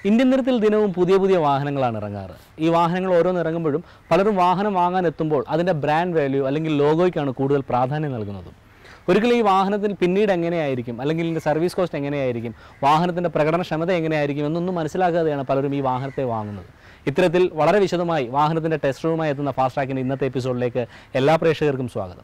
Indian നിരത്തിൽ ദിനവും പുതിയ പുതിയ വാഹനങ്ങളാണ് ഇറങ്ങാറ് ഈ വാഹനങ്ങൾ ഓരോന്ന് ഇറങ്ങുമ്പോഴും പലരും വാഹനം വാങ്ങാൻ എത്തുമ്പോൾ അതിൻ്റെ ബ്രാൻഡ് വാല്യൂ അല്ലെങ്കിൽ ലോഗോയ്ക്കാണ് കൂടുതൽ പ്രാധാന്യം നൽകുന്നത് ഒരിക്കലും ഈ വാഹനത്തിൽ പിന്നീട് എങ്ങനെയായിരിക്കും അല്ലെങ്കിൽ ഇതിൻ്റെ സർവീസ് കോസ്റ്റ് എങ്ങനെയായിരിക്കും വാഹനത്തിൻ്റെ പ്രകടനക്ഷമത എങ്ങനെയായിരിക്കും എന്നൊന്നും മനസ്സിലാക്കാതെയാണ് പലരും ഈ വാഹനത്തെ വാങ്ങുന്നത് ഇത്തരത്തിൽ വളരെ വിശദമായി വാഹനത്തിൻ്റെ ടെസ്റ്റ് റൂമായി എത്തുന്ന ഫാസ്റ്റ് ട്രാക്കിൻ്റെ ഇന്നത്തെ എപ്പിസോഡിലേക്ക് എല്ലാ പ്രേക്ഷകർക്കും സ്വാഗതം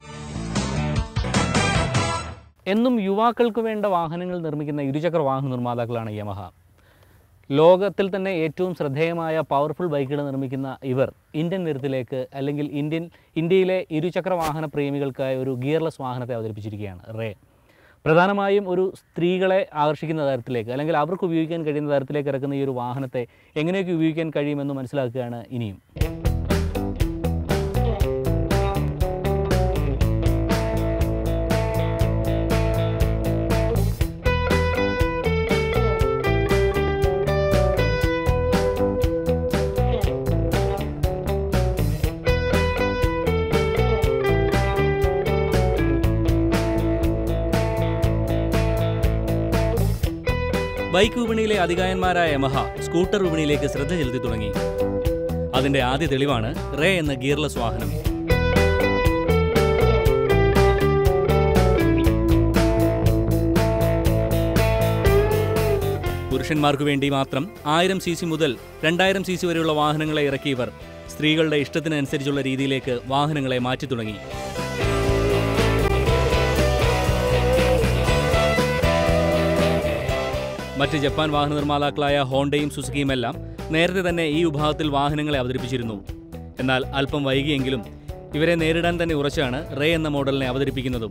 എന്നും യുവാക്കൾക്ക് വേണ്ട വാഹനങ്ങൾ നിർമ്മിക്കുന്ന ഇരുചക്ര വാഹന നിർമ്മാതാക്കളാണ് യമഹ ലോകത്തിൽ തന്നെ ഏറ്റവും ശ്രദ്ധേയമായ പവർഫുൾ ബൈക്കുകൾ നിർമ്മിക്കുന്ന ഇവർ ഇന്ത്യൻ നിരത്തിലേക്ക് അല്ലെങ്കിൽ ഇന്ത്യൻ ഇന്ത്യയിലെ ഇരുചക്ര വാഹന പ്രേമികൾക്കായി ഒരു ഗിയർലെസ് വാഹനത്തെ അവതരിപ്പിച്ചിരിക്കുകയാണ് റേ പ്രധാനമായും ഒരു സ്ത്രീകളെ ആകർഷിക്കുന്ന തരത്തിലേക്ക് അല്ലെങ്കിൽ അവർക്ക് ഉപയോഗിക്കാൻ കഴിയുന്ന തരത്തിലേക്ക് ഇറക്കുന്ന ഈ ഒരു വാഹനത്തെ എങ്ങനെയൊക്കെ ഉപയോഗിക്കാൻ കഴിയുമെന്ന് മനസ്സിലാക്കുകയാണ് ഇനിയും ബൈക്ക് വിപണിയിലെ അധികായന്മാരായ യമഹ സ്കൂട്ടർ വിപണിയിലേക്ക് ശ്രദ്ധ ചെലുത്തി തുടങ്ങി അതിന്റെ ആദ്യ തെളിവാണ് റേ എന്ന ഗിയർലെസ് വാഹനം പുരുഷന്മാർക്കു വേണ്ടി മാത്രം ആയിരം സി സി മുതൽ രണ്ടായിരം സി സി വരെയുള്ള വാഹനങ്ങളെ ഇറക്കിയവർ സ്ത്രീകളുടെ ഇഷ്ടത്തിനനുസരിച്ചുള്ള രീതിയിലേക്ക് വാഹനങ്ങളെ മാറ്റി തുടങ്ങി മറ്റ് ജപ്പാൻ വാഹന നിർമ്മാതാക്കളായ ഹോണ്ടയും സുസുക്കിയും എല്ലാം നേരത്തെ തന്നെ ഈ വിഭാഗത്തിൽ വാഹനങ്ങളെ അവതരിപ്പിച്ചിരുന്നു എന്നാൽ അല്പം വൈകിയെങ്കിലും ഇവരെ നേരിടാൻ തന്നെ ഉറച്ചാണ് റേ എന്ന മോഡലിനെ അവതരിപ്പിക്കുന്നതും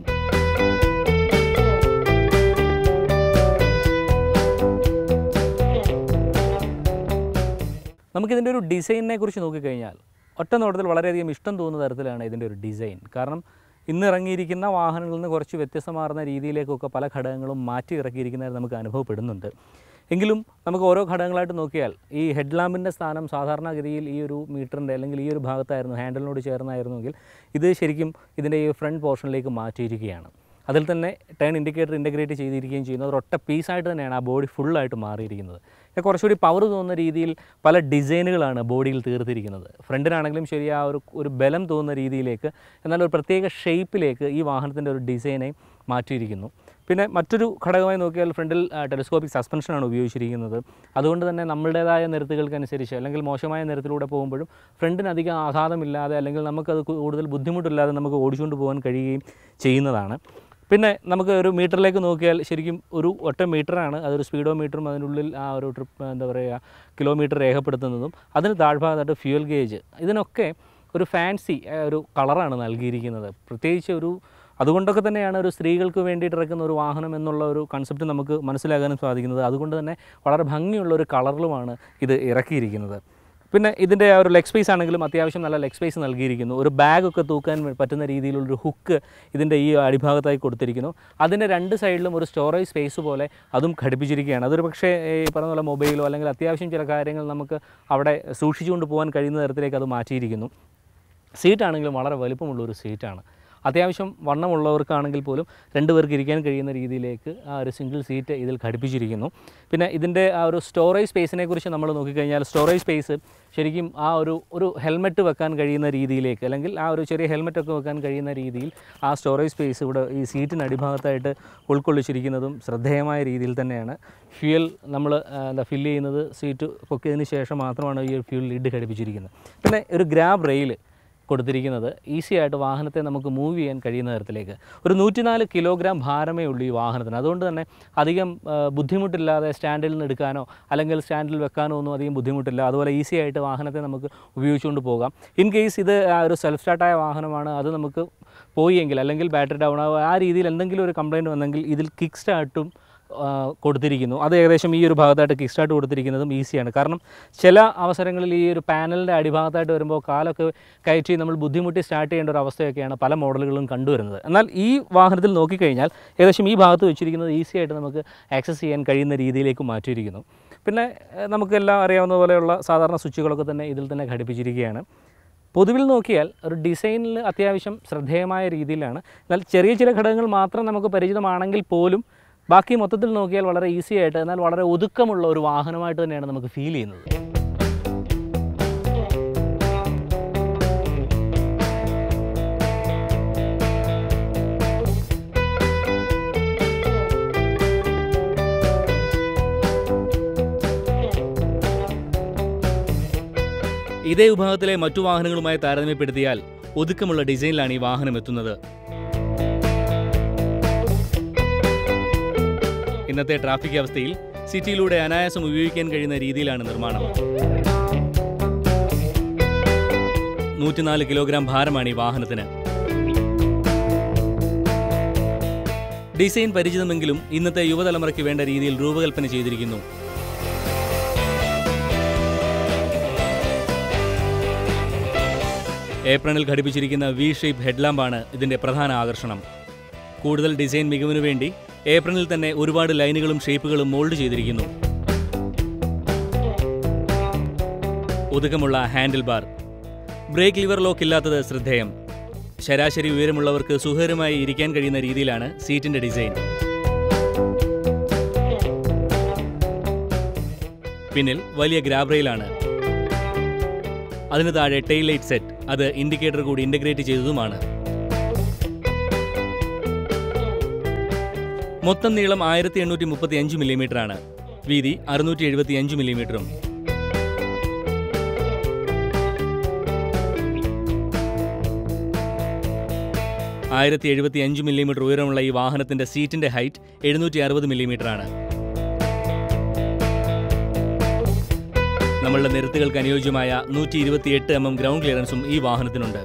നമുക്കിതിൻ്റെ ഒരു ഡിസൈനിനെ കുറിച്ച് നോക്കിക്കഴിഞ്ഞാൽ ഒറ്റ നോട്ടത്തിൽ വളരെയധികം ഇഷ്ടം തോന്നുന്ന തരത്തിലാണ് ഇതിൻ്റെ ഒരു ഡിസൈൻ കാരണം ഇന്ന് ഇറങ്ങിയിരിക്കുന്ന വാഹനങ്ങളിൽ നിന്ന് കുറച്ച് വ്യത്യസ്തമാർന്ന രീതിയിലേക്കൊക്കെ പല ഘടകങ്ങളും മാറ്റി ഇറക്കിയിരിക്കുന്നതായി നമുക്ക് അനുഭവപ്പെടുന്നുണ്ട് എങ്കിലും നമുക്ക് ഓരോ ഘടകങ്ങളായിട്ട് നോക്കിയാൽ ഈ ഹെഡ് ലാമ്പിൻ്റെ സ്ഥാനം സാധാരണഗതിയിൽ ഈ ഒരു മീറ്ററിൻ്റെ അല്ലെങ്കിൽ ഈ ഒരു ഭാഗത്തായിരുന്നു ഹാൻഡിലിനോട് ചേർന്നായിരുന്നുവെങ്കിൽ ഇത് ശരിക്കും ഇതിൻ്റെ ഈ ഫ്രണ്ട് പോർഷനിലേക്ക് മാറ്റിയിരിക്കുകയാണ് അതിൽ തന്നെ ടേൺ ഇൻഡിക്കേറ്റർ ഇൻ്റഗ്രേറ്റ് ചെയ്തിരിക്കുകയും ചെയ്യുന്നത് ഒരൊറ്റ പീസായിട്ട് തന്നെയാണ് ആ ബോഡി ഫുള്ളായിട്ട് മാറിയിരിക്കുന്നത് ഇത് കുറച്ചുകൂടി പവർ തോന്നുന്ന രീതിയിൽ പല ഡിസൈനുകളാണ് ബോഡിയിൽ തീർത്തിരിക്കുന്നത് ഫ്രണ്ടിനാണെങ്കിലും ശരി ആ ഒരു ഒരു ബലം തോന്നുന്ന രീതിയിലേക്ക് എന്നാൽ ഒരു പ്രത്യേക ഷേപ്പിലേക്ക് ഈ വാഹനത്തിൻ്റെ ഒരു ഡിസൈനെ മാറ്റിയിരിക്കുന്നു പിന്നെ മറ്റൊരു ഘടകമായി നോക്കിയാൽ ഫ്രണ്ടിൽ ടെലിസ്കോപ്പിക് സസ്പെൻഷനാണ് ഉപയോഗിച്ചിരിക്കുന്നത് അതുകൊണ്ട് തന്നെ നമ്മളുടേതായ നിരത്തുകൾക്കനുസരിച്ച് അല്ലെങ്കിൽ മോശമായ നിരത്തിലൂടെ പോകുമ്പോഴും ഫ്രണ്ടിന് അധികം ആഘാതമില്ലാതെ അല്ലെങ്കിൽ നമുക്കത് കൂടുതൽ ബുദ്ധിമുട്ടില്ലാതെ നമുക്ക് ഓടിച്ചുകൊണ്ട് പോകാൻ കഴിയുകയും ചെയ്യുന്നതാണ് പിന്നെ നമുക്ക് ഒരു മീറ്ററിലേക്ക് നോക്കിയാൽ ശരിക്കും ഒരു ഒറ്റ മീറ്ററാണ് അതൊരു സ്പീഡോ മീറ്ററും അതിനുള്ളിൽ ആ ഒരു ട്രിപ്പ് എന്താ പറയുക കിലോമീറ്റർ രേഖപ്പെടുത്തുന്നതും അതിന് താഴ്ഭാഗത്തായിട്ട് ഫ്യൂൽ ഗേജ് ഇതിനൊക്കെ ഒരു ഫാൻസി ഒരു കളറാണ് നൽകിയിരിക്കുന്നത് പ്രത്യേകിച്ച് ഒരു അതുകൊണ്ടൊക്കെ തന്നെയാണ് ഒരു സ്ത്രീകൾക്ക് വേണ്ടിയിട്ട് ഇറക്കുന്ന ഒരു വാഹനം എന്നുള്ള ഒരു കൺസെപ്റ്റ് നമുക്ക് മനസ്സിലാക്കാനും സാധിക്കുന്നത് അതുകൊണ്ട് തന്നെ വളരെ ഭംഗിയുള്ള ഒരു കളറിലുമാണ് ഇത് ഇറക്കിയിരിക്കുന്നത് പിന്നെ ഇതിൻ്റെ ആ ഒരു ലെഗ് സ്പേസ് ആണെങ്കിലും അത്യാവശ്യം നല്ല ലെഗ് സ്പേസ് നൽകിയിരിക്കുന്നു ഒരു ബാഗൊക്കെ തൂക്കാൻ പറ്റുന്ന രീതിയിലുള്ളൊരു ഹുക്ക് ഇതിൻ്റെ ഈ അടിഭാഗത്തായി കൊടുത്തിരിക്കുന്നു അതിൻ്റെ രണ്ട് സൈഡിലും ഒരു സ്റ്റോറേജ് സ്പേസ് പോലെ അതും ഘടിപ്പിച്ചിരിക്കുകയാണ് അതൊരു പക്ഷേ ഈ പറഞ്ഞ പോലെ മൊബൈലോ അല്ലെങ്കിൽ അത്യാവശ്യം ചില കാര്യങ്ങൾ നമുക്ക് അവിടെ സൂക്ഷിച്ചുകൊണ്ട് പോകാൻ കഴിയുന്ന തരത്തിലേക്ക് അത് മാറ്റിയിരിക്കുന്നു സീറ്റാണെങ്കിലും വളരെ വലുപ്പമുള്ള ഒരു സീറ്റാണ് അത്യാവശ്യം വണ്ണമുള്ളവർക്കാണെങ്കിൽ പോലും രണ്ട് പേർക്ക് ഇരിക്കാൻ കഴിയുന്ന രീതിയിലേക്ക് ആ ഒരു സിംഗിൾ സീറ്റ് ഇതിൽ ഘടിപ്പിച്ചിരിക്കുന്നു പിന്നെ ഇതിൻ്റെ ആ ഒരു സ്റ്റോറേജ് സ്പേസിനെ കുറിച്ച് നമ്മൾ നോക്കിക്കഴിഞ്ഞാൽ സ്റ്റോറേജ് സ്പേസ് ശരിക്കും ആ ഒരു ഒരു ഹെൽമെറ്റ് വെക്കാൻ കഴിയുന്ന രീതിയിലേക്ക് അല്ലെങ്കിൽ ആ ഒരു ചെറിയ ഹെൽമെറ്റൊക്കെ വെക്കാൻ കഴിയുന്ന രീതിയിൽ ആ സ്റ്റോറേജ് സ്പേസ് ഇവിടെ ഈ സീറ്റിന് അടിഭാഗത്തായിട്ട് ഉൾക്കൊള്ളിച്ചിരിക്കുന്നതും ശ്രദ്ധേയമായ രീതിയിൽ തന്നെയാണ് ഫ്യൂൽ നമ്മൾ എന്താ ഫില്ല് ചെയ്യുന്നത് സീറ്റ് പൊക്കിയതിന് ശേഷം മാത്രമാണ് ഈ ഫ്യൂൽ ലിഡ് ഘടിപ്പിച്ചിരിക്കുന്നത് പിന്നെ ഒരു ഗ്രാബ് റെയിൽ കൊടുത്തിരിക്കുന്നത് ഈസി ആയിട്ട് വാഹനത്തെ നമുക്ക് മൂവ് ചെയ്യാൻ കഴിയുന്ന തരത്തിലേക്ക് ഒരു നൂറ്റിനാല് കിലോഗ്രാം ഭാരമേ ഉള്ളൂ ഈ വാഹനത്തിന് അതുകൊണ്ട് തന്നെ അധികം ആ, ബുദ്ധിമുട്ടില്ലാതെ സ്റ്റാൻഡിൽ നിന്ന് എടുക്കാനോ അല്ലെങ്കിൽ സ്റ്റാൻഡിൽ വെക്കാനോ ഒന്നും അധികം ബുദ്ധിമുട്ടില്ല അതുപോലെ ഈസി ആയിട്ട് വാഹനത്തെ നമുക്ക് ഉപയോഗിച്ചുകൊണ്ട് പോകാം ഇൻ കേസ് ഇത് ആ ഒരു സെൽഫ് സ്റ്റാർട്ടായ വാഹനമാണ് അത് നമുക്ക് പോയി എങ്കിൽ അല്ലെങ്കിൽ ബാറ്ററി ഡൗൺ ആവുക ആ രീതിയിൽ എന്തെങ്കിലും ഒരു കംപ്ലയിൻറ്റ് വന്നെങ്കിൽ ഇതിൽ കിക്ക് സ്റ്റാർട്ടും ആ, കൊടുത്തിരിക്കുന്നു അത് ഏകദേശം ഈ ഒരു ഭാഗത്തായിട്ട് കിക്ക് സ്റ്റാർട്ട് കൊടുത്തിരിക്കുന്നതും ഈസിയാണ് കാരണം ചില അവസരങ്ങളിൽ ഈ ഒരു പാനലിൻ്റെ അടിഭാഗത്തായിട്ട് വരുമ്പോൾ കാലൊക്കെ കയറ്റി നമ്മൾ ബുദ്ധിമുട്ടി സ്റ്റാർട്ട് ചെയ്യേണ്ട ഒരു അവസ്ഥയൊക്കെയാണ് പല മോഡലുകളും കണ്ടുവരുന്നത് എന്നാൽ ഈ വാഹനത്തിൽ നോക്കിക്കഴിഞ്ഞാൽ ഏകദേശം ഈ ഭാഗത്ത് വെച്ചിരിക്കുന്നത് ഈസി ആയിട്ട് നമുക്ക് ആക്സസ് ചെയ്യാൻ കഴിയുന്ന രീതിയിലേക്ക് മാറ്റിയിരിക്കുന്നു പിന്നെ ഏഹ്, നമുക്കെല്ലാം അറിയാവുന്ന പോലെയുള്ള സാധാരണ സ്വിച്ചുകളൊക്കെ തന്നെ ഇതിൽ തന്നെ ഘടിപ്പിച്ചിരിക്കുകയാണ് പൊതുവിൽ നോക്കിയാൽ ഒരു ഡിസൈനിൽ അത്യാവശ്യം ശ്രദ്ധേയമായ രീതിയിലാണ് എന്നാൽ ചെറിയ ചില ഘടകങ്ങൾ മാത്രം നമുക്ക് പരിചിതമാണെങ്കിൽ പോലും ബാക്കി മൊത്തത്തിൽ നോക്കിയാൽ വളരെ ഈസി ആയിട്ട് എന്നാൽ വളരെ ഒതുക്കമുള്ള ഒരു വാഹനമായിട്ട് തന്നെയാണ് നമുക്ക് ഫീൽ ചെയ്യുന്നത് ഇതേ വിഭാഗത്തിലെ മറ്റു വാഹനങ്ങളുമായി താരതമ്യപ്പെടുത്തിയാൽ ഒതുക്കമുള്ള ഡിസൈനിലാണ് ഈ വാഹനം എത്തുന്നത് ഇന്നത്തെ ട്രാഫിക് അവസ്ഥയിൽ സിറ്റിയിലൂടെ അനായാസം ഉപയോഗിക്കാൻ കഴിയുന്ന രീതിയിലാണ് നിർമ്മാണം നൂറ്റിനാല് കിലോഗ്രാം ഭാരമാണ് ഈ വാഹനത്തിന് ഡിസൈൻ പരിചിതമെങ്കിലും ഇന്നത്തെ യുവതലമുറയ്ക്ക് വേണ്ട രീതിയിൽ രൂപകൽപ്പന ചെയ്തിരിക്കുന്നു ഏപ്രണിൽ ഘടിപ്പിച്ചിരിക്കുന്ന വി ഷേപ്പ് ഹെഡ്ലാമ്പാണ് ഇതിന്റെ പ്രധാന ആകർഷണം കൂടുതൽ ഡിസൈൻ മികവിനു വേണ്ടി ഏപ്രണിൽ തന്നെ ഒരുപാട് ലൈനുകളും ഷേപ്പുകളും മോൾഡ് ചെയ്തിരിക്കുന്നു ഒതുക്കമുള്ള handle bar brake lever lock ഇല്ലാത്തത് ശ്രദ്ധേയം ശരാശരി ഉയരമുള്ളവർക്ക് സുഖകരമായി ഇരിക്കാൻ കഴിയുന്ന രീതിയിലാണ് സീറ്റിന്റെ ഡിസൈൻ പിന്നിൽ വലിയ ഗ്രാബ് റെയിലാണ് അതിന് താഴെ ടെയിൽ ലൈറ്റ് സെറ്റ് അത് ഇൻഡിക്കേറ്റർ കൂടി ഇന്റഗ്രേറ്റ് ചെയ്തതുമാണ് മൊത്തം നീളം ആയിരത്തി എണ്ണൂറ്റി മുപ്പത്തി അഞ്ച് മില്ലിമീറ്റർ ആണ് വീതി അറുന്നൂറ്റി എഴുപത്തി അഞ്ച് മില്ലിമീറ്ററും ആയിരത്തി എഴുപത്തി അഞ്ച് മില്ലിമീറ്റർ ഉയരമുള്ള ഈ വാഹനത്തിന്റെ സീറ്റിന്റെ ഹൈറ്റ് എഴുന്നൂറ്റി അറുപത് മില്ലിമീറ്റർ ആണ് നമ്മളുടെ നിരത്തുകൾക്ക് അനുയോജ്യമായ നൂറ്റി ഇരുപത്തിയെട്ട് എം എം ഗ്രൗണ്ട് ക്ലിയറൻസും ഈ വാഹനത്തിനുണ്ട്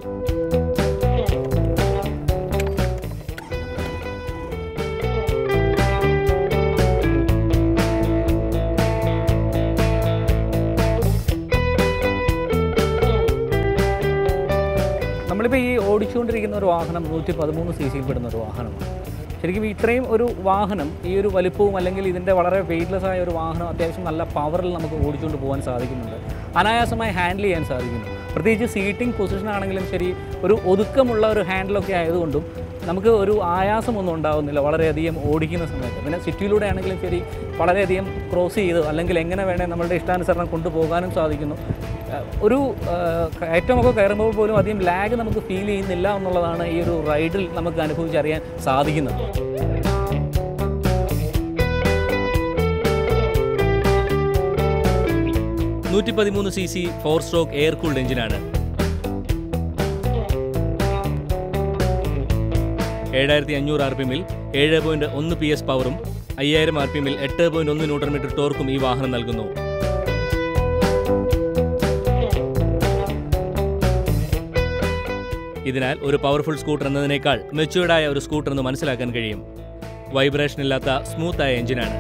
നമ്മളിപ്പോൾ ഈ ഓടിച്ചുകൊണ്ടിരിക്കുന്ന ഒരു വാഹനം നൂറ്റി പതിമൂന്ന് സി സിയിൽ പെടുന്ന ഒരു വാഹനമാണ് ശരിക്കും ഇത്രയും ഒരു വാഹനം ഈ ഒരു വലിപ്പവും അല്ലെങ്കിൽ ഇതിൻ്റെ വളരെ വെയിറ്റ്ലെസ് ആയ ഒരു വാഹനം അത്യാവശ്യം നല്ല പവറിൽ നമുക്ക് ഓടിച്ചുകൊണ്ട് പോകാൻ സാധിക്കുന്നുണ്ട് അനായാസമായി ഹാൻഡിൽ ചെയ്യാൻ സാധിക്കുന്നു പ്രത്യേകിച്ച് സീറ്റിംഗ് പൊസിഷൻ ആണെങ്കിലും ശരി ഒരു ഒതുക്കമുള്ള ഒരു ഹാൻഡിലൊക്കെ ആയതുകൊണ്ടും നമുക്ക് ഒരു ആയാസമൊന്നും ഉണ്ടാകുന്നില്ല വളരെയധികം ഓടിക്കുന്ന സമയത്ത് പിന്നെ സിറ്റിയിലൂടെ ആണെങ്കിലും ശരി വളരെയധികം ക്രോസ് ചെയ്ത് അല്ലെങ്കിൽ എങ്ങനെ വേണേൽ നമ്മളുടെ ഇഷ്ടാനുസരണം കൊണ്ടുപോകാനും സാധിക്കുന്നു ഏഹ് ഒരു ഏഹ് കയറ്റമൊക്കെ കയറുമ്പോൾ പോലും അധികം ലാഗ് നമുക്ക് ഫീൽ ചെയ്യുന്നില്ല എന്നുള്ളതാണ് ഈ ഒരു റൈഡിൽ നമുക്ക് അനുഭവിച്ചറിയാൻ സാധിക്കുന്നത് നൂറ്റി പതിമൂന്ന് C C four stroke air cooled എഞ്ചിനാണ് ഏഴായിരത്തി അഞ്ഞൂറ് ആർ പി എമ്മിൽ ഏഴ് പോയിന്റ് ഒന്ന് പി എസ് പവറും അയ്യായിരം ആർ പി എമ്മിൽ എട്ട് പോയിന്റ് ഒന്ന് ന്യൂട്രൺ മീറ്റർ ടോർക്കും ഈ വാഹനം നൽകുന്നു ഇതിനാൽ ഒരു പവർഫുൾ സ്കൂട്ടർ എന്നതിനേക്കാൾ മെച്യൂർഡായ ഒരു സ്കൂട്ടർ എന്ന് മനസ്സിലാക്കാൻ കഴിയും വൈബ്രേഷൻ ഇല്ലാത്ത സ്മൂത്തായ എഞ്ചിനാണ്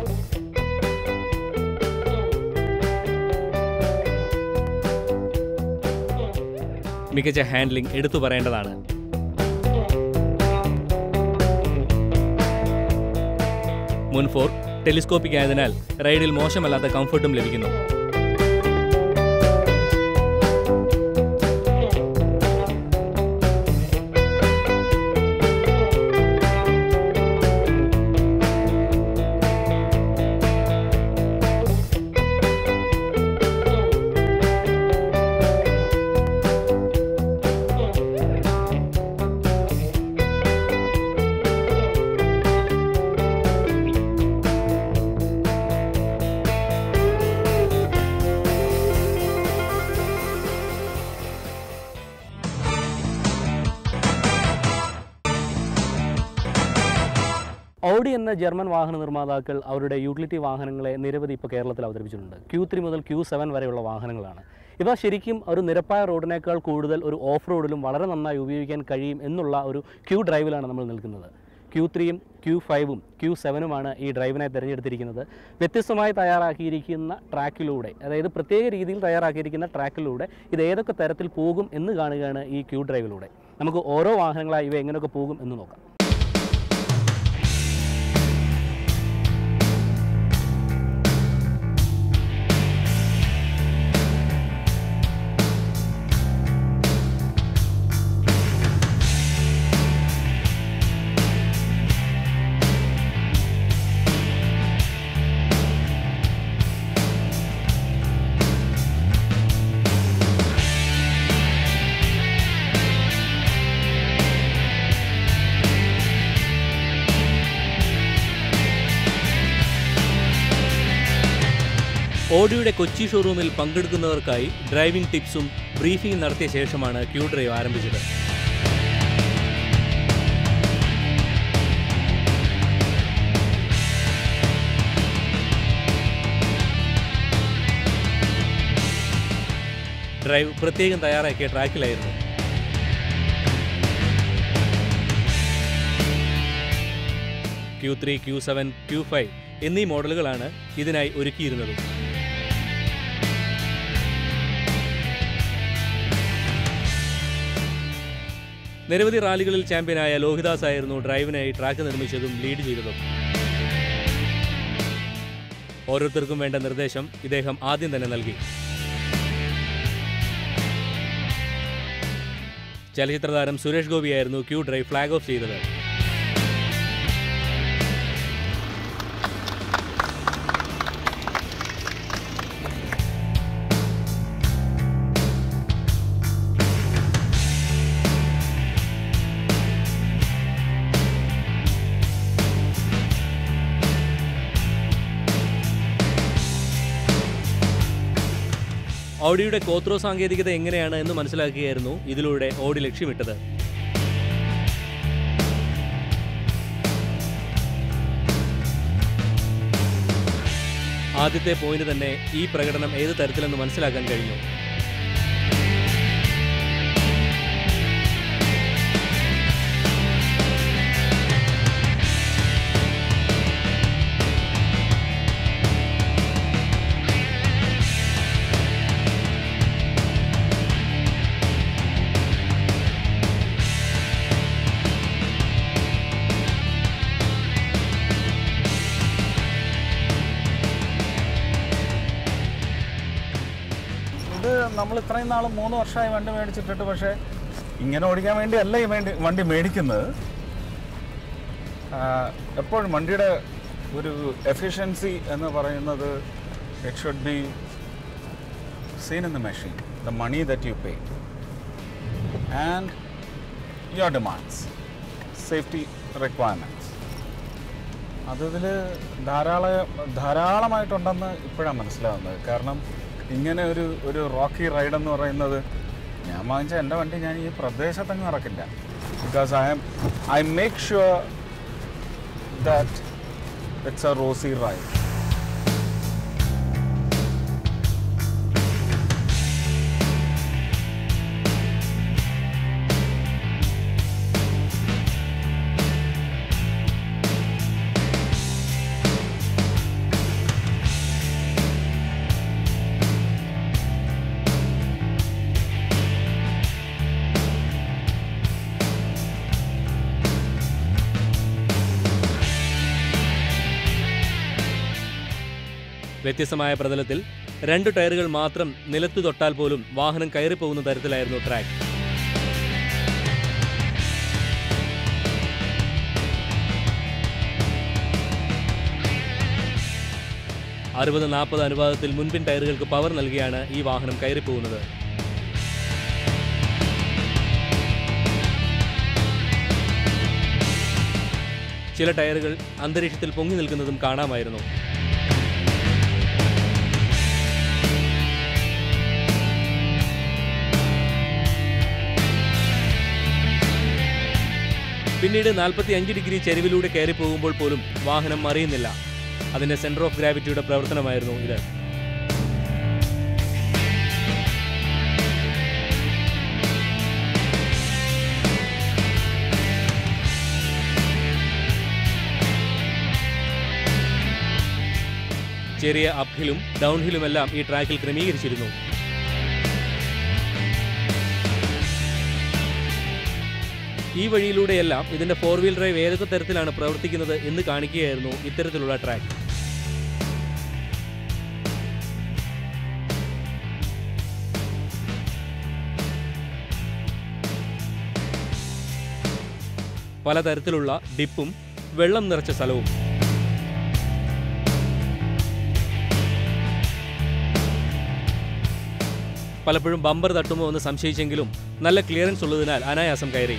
മികച്ച ഹാൻഡ്ലിംഗ് എടുത്തു പറയേണ്ടതാണ് മുൻഫോർ ടെലിസ്കോപ്പിക് ആയതിനാൽ റൈഡിൽ മോശമല്ലാത്ത കംഫർട്ടും ലഭിക്കുന്നു ഓഡി എന്ന ജർമ്മൻ വാഹന നിർമ്മാതാക്കൾ അവരുടെ യൂട്ടിലിറ്റി വാഹനങ്ങളെ നിരവധി ഇപ്പോൾ കേരളത്തിൽ അവതരിപ്പിച്ചിട്ടുണ്ട് ക്യൂ ത്രീ മുതൽ ക്യൂ സെവൻ വരെയുള്ള വാഹനങ്ങളാണ് ഇവ ശരിക്കും ഒരു നിരപ്പായ റോഡിനേക്കാൾ കൂടുതൽ ഒരു ഓഫ് റോഡിലും വളരെ നന്നായി ഉപയോഗിക്കാൻ കഴിയും എന്നുള്ള ഒരു ക്യൂ ഡ്രൈവിലാണ് നമ്മൾ നിൽക്കുന്നത് ക്യൂ ത്രീയും ക്യൂ ഫൈവും ക്യൂ സെവനുമാണ് ഈ ഡ്രൈവിനായി തിരഞ്ഞെടുത്തിരിക്കുന്നത് വ്യത്യസ്തമായി തയ്യാറാക്കിയിരിക്കുന്ന ട്രാക്കിലൂടെ അതായത് പ്രത്യേക രീതിയിൽ തയ്യാറാക്കിയിരിക്കുന്ന ട്രാക്കിലൂടെ ഇത് ഏതൊക്കെ തരത്തിൽ പോകും എന്ന് കാണുകയാണ് ഈ ക്യൂ ഡ്രൈവിലൂടെ നമുക്ക് ഓരോ വാഹനങ്ങളായി ഇവ എങ്ങനെയൊക്കെ പോകും എന്ന് നോക്കാം ഓഡിയുടെ കൊച്ചി ഷോറൂമിൽ പങ്കെടുക്കുന്നവർക്കായി ഡ്രൈവിംഗ് ടിപ്സും ബ്രീഫിംഗ് നടത്തിയ ശേഷമാണ് ക്യൂ ഡ്രൈവ് ആരംഭിച്ചത് ഡ്രൈവ് പ്രത്യേകം തയ്യാറാക്കിയ ട്രാക്കിലായിരുന്നു Q three Q seven Q five എന്നീ മോഡലുകളാണ് ഇതിനായി ഒരുക്കിയിരുന്നത് നിരവധി റാലികളിൽ ചാമ്പ്യനായ ലോഹിദാസ് ആയിരുന്നു ഡ്രൈവിനായി ട്രാക്ക് നിർമ്മിച്ചതും ലീഡ് ചെയ്തതും ഓരോരുത്തർക്കും വേണ്ട നിർദ്ദേശം ഇദ്ദേഹം ആദ്യം തന്നെ നൽകി ചലച്ചിത്രതാരം സുരേഷ് ഗോപിയായിരുന്നു ക്യൂ ഡ്രൈവ് ഫ്ലാഗ് ഓഫ് ചെയ്തത് ഓഡിയുടെ കോത്രോ സാങ്കേതികത എങ്ങനെയാണ് എന്ന് മനസ്സിലാക്കിയായിരുന്നു ഇതിലൂടെ ഓടി ലക്ഷ്യമിട്ടത് ആദ്യത്തെ പോയിന്റ് തന്നെ ഈ പ്രകടനം ഏത് തരത്തിലെന്ന് മനസ്സിലാക്കാൻ കഴിഞ്ഞു ഇത് നമ്മൾ ഇത്രയും നാൾ മൂന്ന് വർഷമായി വണ്ടി മേടിച്ചിട്ടിട്ട് പക്ഷേ ഇങ്ങനെ ഓടിക്കാൻ വേണ്ടി അല്ല ഈ വേണ്ടി വണ്ടി മേടിക്കുന്നത് ആ, എപ്പോഴും വണ്ടിയുടെ ഒരു എഫിഷ്യൻസി എന്ന് പറയുന്നത് it should be seen in the machine the money that you pay and your demands safety requirements അതിൽ ധാരാളം ധാരാളമായിട്ടുണ്ടെന്ന് ഇപ്പോഴാണ് മനസ്സിലാവുന്നത് കാരണം ഇങ്ങനെ ഒരു ഒരു റോക്കി റൈഡ് എന്ന് പറയുന്നത് ഞാൻ വാങ്ങിച്ച എൻ്റെ വണ്ടി ഞാൻ ഈ പ്രദേശത്തങ്ങ് ഇറക്കില്ല because I'm I make sure that it's a rosy ride വ്യത്യസ്തമായ പ്രതലത്തിൽ രണ്ട് ടയറുകൾ മാത്രം നിലത്തു തൊട്ടാൽ പോലും വാഹനം കയറിപ്പോകുന്ന തരത്തിലായിരുന്നു ട്രാക്ക് അറുപത് നാൽപ്പത് അനുപാതത്തിൽ മുൻപിൻ ടയറുകൾക്ക് പവർ നൽകിയാണ് ഈ വാഹനം കയറിപ്പോകുന്നത് ചില ടയറുകൾ അന്തരീക്ഷത്തിൽ പൊങ്ങി നിൽക്കുന്നതും കാണാമായിരുന്നു പിന്നീട് നാൽപ്പത്തി അഞ്ച് ഡിഗ്രി ചെരിവിലൂടെ കയറി പോകുമ്പോൾ പോലും വാഹനം മറിയുന്നില്ല അതിന്റെ സെന്റർ ഓഫ് ഗ്രാവിറ്റിയുടെ പ്രവർത്തനമായിരുന്നു ഇത് ചെറിയ അപ്ഹിലും ഡൗൺഹിലുമെല്ലാം ഈ ട്രാക്കിൽ ക്രമീകരിച്ചിരുന്നു ഈ വഴിയിലൂടെയെല്ലാം ഇതിന്റെ ഫോർ വീൽ ഡ്രൈവ് ഏതൊക്കെ തരത്തിലാണ് പ്രവർത്തിക്കുന്നത് എന്ന് കാണിക്കുകയായിരുന്നു ഇത്തരത്തിലുള്ള ട്രാക്ക് പലതരത്തിലുള്ള ഡിപ്പും വെള്ളം നിറച്ച സ്ഥലവും പലപ്പോഴും ബമ്പർ തട്ടുമോ എന്ന് സംശയിച്ചെങ്കിലും നല്ല ക്ലിയറൻസ് ഉള്ളതിനാൽ അനായാസം കയറി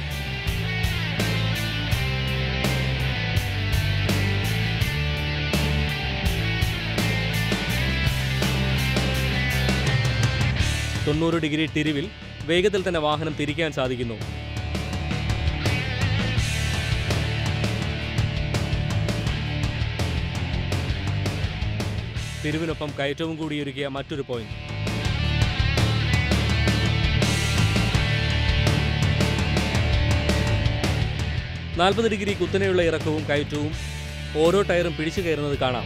തൊണ്ണൂറ് ഡിഗ്രി തിരിവിൽ വേഗത്തിൽ തന്നെ വാഹനം തിരിക്കാൻ സാധിക്കുന്നു തിരിവിനൊപ്പം കയറ്റവും കൂടി ഒരുക്കിയ മറ്റൊരു പോയിന്റ് നാൽപ്പത് ഡിഗ്രി കുത്തനെയുള്ള ഇറക്കവും കയറ്റവും ഓരോ ടയറും പിടിച്ചു കയറുന്നത് കാണാം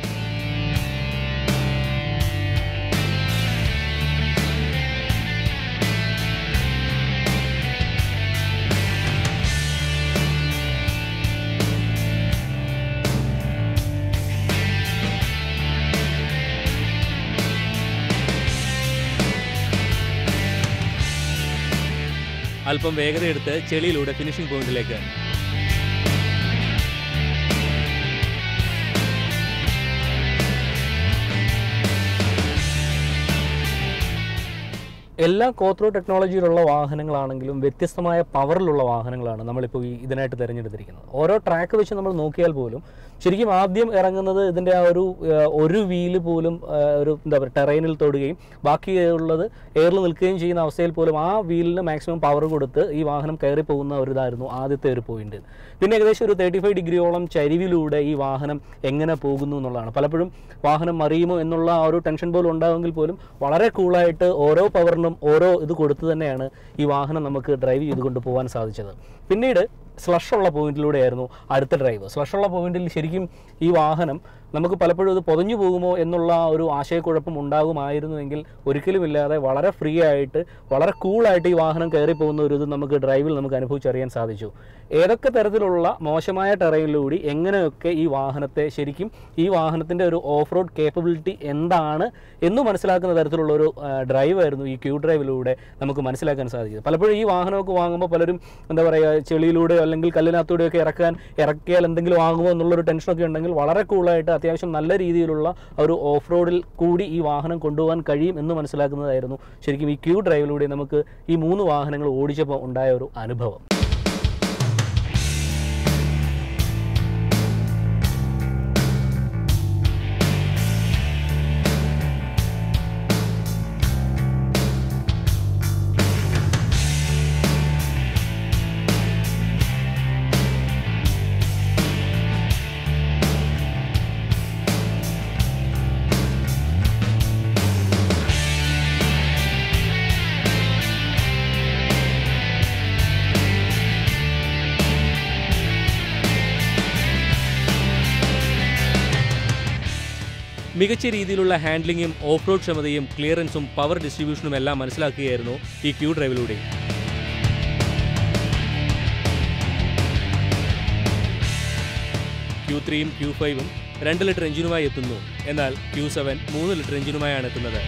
അല്പം വേഗതയെടുത്ത് ചെളിയിലൂടെ ഫിനിഷിംഗ് പോയിന്റിലേക്ക് എല്ലാ കോത്രോ ടെക്നോളജിയിലുള്ള വാഹനങ്ങളാണെങ്കിലും വ്യത്യസ്തമായ പവറിലുള്ള വാഹനങ്ങളാണ് നമ്മളിപ്പോൾ ഈ ഇതിനായിട്ട് തിരഞ്ഞെടുത്തിരിക്കുന്നത് ഓരോ ട്രാക്ക് വെച്ച് നമ്മൾ നോക്കിയാൽ പോലും ശരിക്കും ആദ്യം ഇറങ്ങുന്നത് ഇതിൻ്റെ ആ ഒരു ആ, ഒരു വീല് പോലും ആ, ഒരു എന്താ പറയുക ടെറൈനിൽ തൊടുകയും ബാക്കിയുള്ളത് എയറിൽ നിൽക്കുകയും ചെയ്യുന്ന അവസ്ഥയിൽ പോലും ആ വീലിന് മാക്സിമം പവർ കൊടുത്ത് ഈ വാഹനം കയറി പോകുന്ന ഒരു ഇതായിരുന്നു ആദ്യത്തെ ഒരു പോയിന്റ് പിന്നെ ഏകദേശം ഒരു തേർട്ടി ഫൈവ് ഡിഗ്രിയോളം ചരിവിലൂടെ ഈ വാഹനം എങ്ങനെ പോകുന്നു എന്നുള്ളതാണ് പലപ്പോഴും വാഹനം മറിയുമോ എന്നുള്ള ആ ഒരു ടെൻഷൻ പോലും ഉണ്ടാകുമെങ്കിൽ പോലും വളരെ കൂളായിട്ട് ഓരോ പവറിനും ഓരോ ഇത് കൊടുത്ത് തന്നെയാണ് ഈ വാഹനം നമുക്ക് ഡ്രൈവ് ചെയ്തുകൊണ്ട് പോകാൻ സാധിച്ചത് പിന്നീട് സ്ലഷ് ഉള്ള പോയിന്റിലൂടെയായിരുന്നു അടുത്ത ഡ്രൈവ് സ്ലഷ് ഉള്ള പോയിന്റിൽ ശരിക്കും ഈ വാഹനം നമുക്ക് പലപ്പോഴും ഇത് പൊതഞ്ഞു പോകുമോ എന്നുള്ള ആ ഒരു ആശയക്കുഴപ്പം ഉണ്ടാകുമായിരുന്നുവെങ്കിൽ ഒരിക്കലുമില്ലാതെ വളരെ ഫ്രീ ആയിട്ട് വളരെ കൂളായിട്ട് ഈ വാഹനം കയറി പോകുന്ന ഒരു ഇത് നമുക്ക് ഡ്രൈവിൽ നമുക്ക് അനുഭവിച്ചറിയാൻ സാധിച്ചു ഏതൊക്കെ തരത്തിലുള്ള മോശമായ ടെറയിലൂടെ എങ്ങനെയൊക്കെ ഈ വാഹനത്തെ ശരിക്കും ഈ വാഹനത്തിൻ്റെ ഒരു ഓഫ് റോഡ് കേപ്പബിലിറ്റി എന്താണ് എന്ന് മനസ്സിലാക്കുന്ന തരത്തിലുള്ള ഒരു ഡ്രൈവ് ആയിരുന്നു ഈ ക്യൂ ഡ്രൈവിലൂടെ നമുക്ക് മനസ്സിലാക്കാൻ സാധിച്ചത് പലപ്പോഴും ഈ വാഹനമൊക്കെ വാങ്ങുമ്പോൾ പലരും എന്താ പറയുക ചെളിയിലൂടെയോ അല്ലെങ്കിൽ കല്ലിനകത്തൂടെയോ ഒക്കെ ഇറക്കാൻ ഇറക്കിയാൽ എന്തെങ്കിലും ആകുമോ എന്നുള്ളൊരു ടെൻഷനൊക്കെ ഉണ്ടെങ്കിൽ വളരെ കൂളായിട്ട് അത്യാവശ്യം നല്ല രീതിയിലുള്ള ഒരു ഓഫ് റോഡിൽ കൂടി ഈ വാഹനം കൊണ്ടുപോകാൻ കഴിയും എന്ന് മനസ്സിലാക്കുന്നതായിരുന്നു ശരിക്കും ഈ ക്യൂ ഡ്രൈവിലൂടെ നമുക്ക് ഈ മൂന്ന് വാഹനങ്ങൾ ഓടിച്ചപ്പോൾ ഉണ്ടായ ഒരു അനുഭവം മികച്ച രീതിയിലുള്ള ഹാൻഡ്ലിങ്ങും ഓഫ് റോഡ് ക്ഷമതയും ക്ലിയറൻസും പവർ ഡിസ്ട്രിബ്യൂഷനും എല്ലാം മനസ്സിലാക്കുകയായിരുന്നു ഈ ക്യൂ ഡ്രൈവിലൂടെ ക്യൂ ത്രീയും ക്യൂ ഫൈവും രണ്ട് ലിറ്റർ എഞ്ചിനുമായി എത്തുന്നു എന്നാൽ ക്യൂ സെവൻ മൂന്ന് ലിറ്റർ എഞ്ചിനുമായാണ് എത്തുന്നത്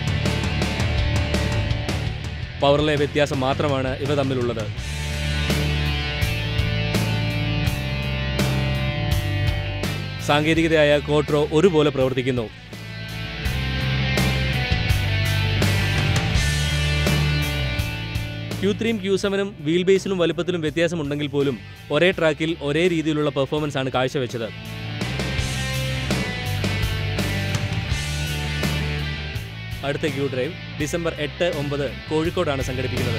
പവറിലെ വ്യത്യാസം മാത്രമാണ് ഇവ തമ്മിലുള്ളത് സാങ്കേതികതയായ കോട്രോ ഒരുപോലെ പ്രവർത്തിക്കുന്നു ക്യൂ ത്രീയും ക്യൂ സെവനും വീൽ ബേസിലും വലുപ്പത്തിലും വ്യത്യാസമുണ്ടെങ്കിൽ പോലും ഒരേ ട്രാക്കിൽ ഒരേ രീതിയിലുള്ള പെർഫോമൻസ് ആണ് കാഴ്ചവെച്ചത് അടുത്ത ക്യൂ ഡ്രൈവ് ഡിസംബർ എട്ട് ഒമ്പത് കോഴിക്കോടാണ് സംഘടിപ്പിക്കുന്നത്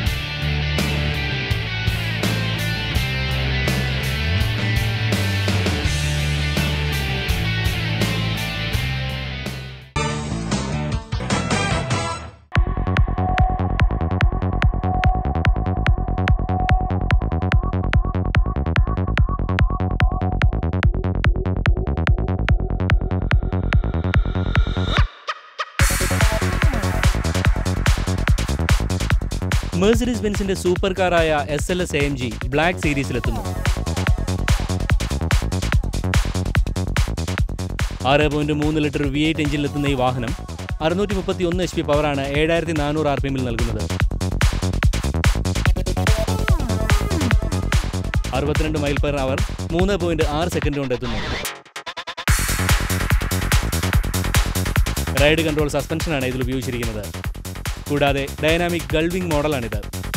മെഴ്സിഡീസ് ബെൻസിന്റെ സൂപ്പർ കാറായ S L S A M G black സീരീസിലെത്തുന്നു ആറ് പോയിന്റ് മൂന്ന് ലിറ്റർ വി എയ്റ്റ് എഞ്ചിനിലെത്തുന്ന ഈ വാഹനം അറുന്നൂറ്റി മുപ്പത്തി ഒന്ന് എച്ച് പി പവറാണ് ഏഴായിരത്തി നാനൂറ് ആർ പി എമ്മിൽ നൽകുന്നത് അറുപത്തിരണ്ട് മൈൽ പെർ അവർ മൂന്ന് പോയിന്റ് ആറ് സെക്കൻഡ് കൊണ്ട് എത്തുന്നു റൈഡ് കൺട്രോൾ സസ്പെൻഷനാണ് ഇതിൽ ഉപയോഗിച്ചിരിക്കുന്നത് കൂടാതെ ഡൈനാമിക് ഗൾവിംഗ് മോഡലാണിത്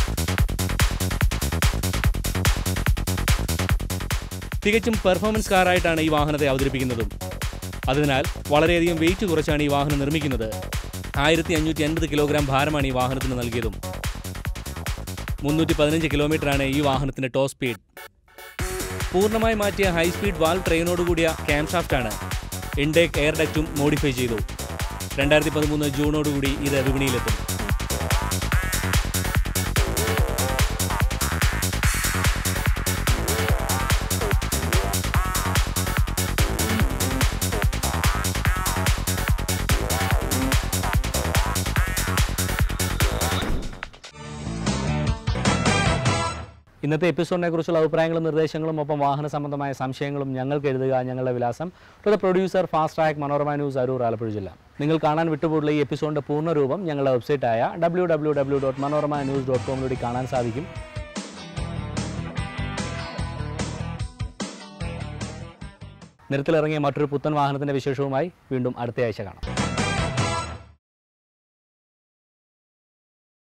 തികച്ചും പെർഫോമൻസ് കാറായിട്ടാണ് ഈ വാഹനത്തെ അവതരിപ്പിക്കുന്നതും അതിനാൽ വളരെയധികം വെയിറ്റ് കുറച്ചാണ് ഈ വാഹനം നിർമ്മിക്കുന്നത് ആയിരത്തി അഞ്ഞൂറ്റി അൻപത് കിലോഗ്രാം ഭാരമാണ് ഈ വാഹനത്തിന് നൽകിയതും മുന്നൂറ്റി പതിനഞ്ച് കിലോമീറ്ററാണ് ഈ വാഹനത്തിന്റെ ടോപ്പ് സ്പീഡ് പൂർണ്ണമായി മാറ്റിയ ഹൈ സ്പീഡ് വാൽ ട്രെയിനോടുകൂടിയ ക്യാം ഷാഫ്റ്റാണ് ഇൻഡേക്ക് എയർ ഡക്റ്റും മോഡിഫൈ ചെയ്തു രണ്ടായിരത്തി പതിമൂന്ന് ജൂണോടുകൂടി ഇത് വിപണിയിലെത്തും ഇന്നത്തെ എപ്പിസോഡിനെ കുറിച്ചുള്ള അഭിപ്രായങ്ങളും നിർദ്ദേശങ്ങളും ഒപ്പം വാഹന സംബന്ധമായ സംശയങ്ങളും ഞങ്ങൾക്ക് എഴുതുക ഞങ്ങളുടെ വിലാസം to the producer fast track Manorama news Aroor Alappuzha ജില്ല നിങ്ങൾ കാണാൻ വിട്ടുപോയിട്ടുള്ള ഈ എപ്പിസോഡിന്റെ പൂർണ്ണരൂപം ഞങ്ങളുടെ വെബ്സൈറ്റായ W W W dot Manorama news dot കോമിലൂടെ കാണാൻ സാധിക്കും നിരത്തിലിറങ്ങിയ മറ്റൊരു പുത്തൻ വാഹനത്തിന്റെ വിശേഷവുമായി വീണ്ടും അടുത്ത ആഴ്ച കാണാം